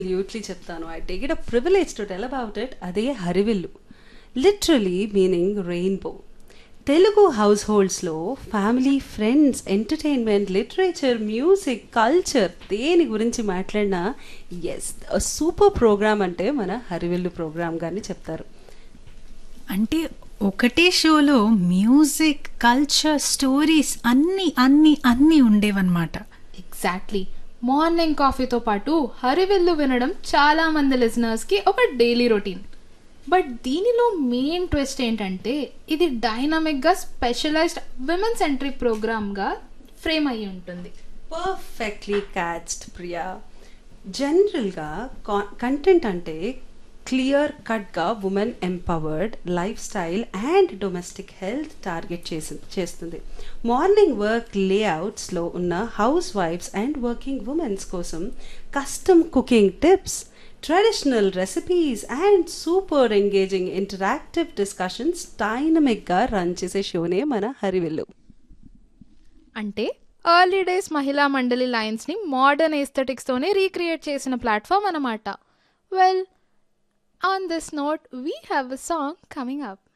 యూట్లీ చెప్తాను I take it a privilege to tell about it అదే Harivillu literally meaning rainbow Telugu హౌస్ హోల్డ్స్లో family friends entertainment literature music culture దేని గురించి మాట్లాడినా ఎస్ సూపర్ ప్రోగ్రామ్ అంటే మన హరివిల్లు ప్రోగ్రామ్ గాని చెప్తారు అంటే ఒకటే షోలో మ్యూజిక్ కల్చర్ స్టోరీస్ అన్ని అన్ని అన్ని ఉండేవన్నమాట ఎగ్జాక్ట్లీ మార్నింగ్ కాఫీతో పాటు హరివిల్లు వినడం చాలా మంది లిజనర్స్కి ఒక డైలీ రొటీన్ బట్ దీనిలో మెయిన్ ట్విస్ట్ ఏంటంటే ఇది డైనమిక్గా స్పెషలైజ్డ్ విమెన్ సెంట్రిక్ ప్రోగ్రామ్గా ఫ్రేమ్ అయ్యి ఉంటుంది పర్ఫెక్ట్లీ క్యాచ్డ్ ప్రియా జనరల్గా కంటెంట్ అంటే క్లియర్ కట్గా women empowered life style and domestic health target చేసి చేస్తుంది మార్నింగ్ వర్క్ లేఅవుట్స్లో ఉన్న హౌస్ వైఫ్స్ అండ్ వర్కింగ్ ఉమెన్స్ కోసం custom cooking tips traditional recipes and super engaging interactive discussions డైనమిక్గా రన్ చేసే షోనే మన హరివిల్లు అంటే ఎర్లీ డేస్ మహిళా మండలి లైన్స్ని మోడర్న్ ఎస్థెటిక్స్తోనే రీక్రియేట్ చేసిన ప్లాట్ఫామ్ అన్నమాట well on this note we have a song coming up